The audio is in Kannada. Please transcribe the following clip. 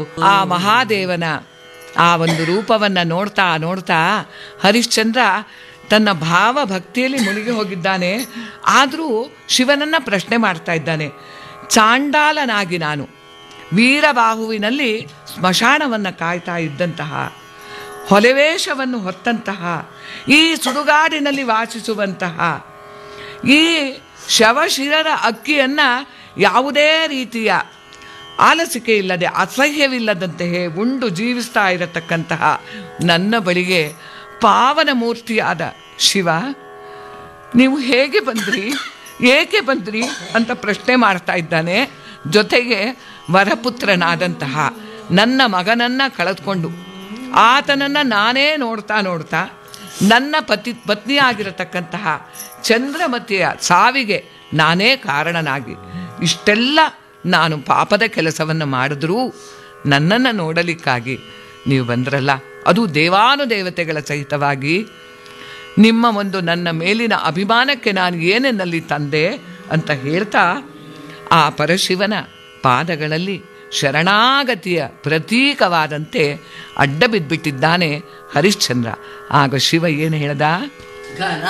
ಆ ಮಹಾದೇವನ ಆ ಒಂದು ರೂಪವನ್ನ ನೋಡ್ತಾ ನೋಡ್ತಾ ಹರಿಶ್ಚಂದ್ರ ತನ್ನ ಭಾವ ಭಕ್ತಿಯಲ್ಲಿ ಮುಳುಗಿ ಹೋಗಿದ್ದಾನೆ ಆದರೂ ಶಿವನನ್ನ ಪ್ರಶ್ನೆ ಮಾಡ್ತಾ ಇದ್ದಾನೆ ಚಾಂಡಾಲನಾಗಿ ನಾನು ವೀರಬಾಹುವಿನಲ್ಲಿ ಸ್ಮಶಾನವನ್ನು ಕಾಯ್ತಾ ಇದ್ದಂತಹ ಹೊಲೆವೇಷವನ್ನು ಹೊತ್ತಂತಹ ಈ ಸುಡುಗಾಡಿನಲ್ಲಿ ವಾಸಿಸುವಂತಹ ಈ ಶವಶಿರರ ಅಕ್ಕಿಯನ್ನ ಯಾವುದೇ ರೀತಿಯ ಆಲಸಿಕೆ ಇಲ್ಲದೆ ಅಸಹ್ಯವಿಲ್ಲದಂತೆಯೇ ಉಂಡು ಜೀವಿಸ್ತಾ ಇರತಕ್ಕಂತಹ ನನ್ನ ಬಳಿಗೆ ಪಾವನ ಮೂರ್ತಿಯಾದ ಶಿವ ನೀವು ಹೇಗೆ ಬಂದ್ರಿ ಏಕೆ ಬಂದ್ರಿ ಅಂತ ಪ್ರಶ್ನೆ ಮಾಡ್ತಾ ಇದ್ದಾನೆ ಜೊತೆಗೆ ವರಪುತ್ರನಾದಂತಹ ನನ್ನ ಮಗನನ್ನ ಕಳೆದುಕೊಂಡು ಆತನನ್ನ ನಾನೇ ನೋಡ್ತಾ ನೋಡ್ತಾ ನನ್ನ ಪತಿ ಪತ್ನಿಯಾಗಿರತಕ್ಕಂತಹ ಚಂದ್ರಮತಿಯ ಸಾವಿಗೆ ನಾನೇ ಕಾರಣನಾಗಿ ಇಷ್ಟೆಲ್ಲ ನಾನು ಪಾಪದ ಕೆಲಸವನ್ನು ಮಾಡಿದ್ರೂ ನನ್ನನ್ನು ನೋಡಲಿಕ್ಕಾಗಿ ನೀವು ಬಂದ್ರಲ್ಲ ಅದು ದೇವಾನುದೇವತೆಗಳ ಸಹಿತವಾಗಿ ನಿಮ್ಮ ಒಂದು ನನ್ನ ಮೇಲಿನ ಅಭಿಮಾನಕ್ಕೆ ನಾನು ಏನೆನ್ನಲ್ಲಿ ತಂದೆ ಅಂತ ಹೇಳ್ತಾ ಆ ಪರಶಿವನ ಪಾದಗಳಲ್ಲಿ ಶರಣಾಗತಿಯ ಪ್ರತೀಕವಾದಂತೆ ಅಡ್ಡ ಬಿದ್ದುಬಿಟ್ಟಿದ್ದಾನೆ ಹರಿಶ್ಚಂದ್ರ ಆಗ ಶಿವ ಏನು ಹೇಳ್ದ ಘನ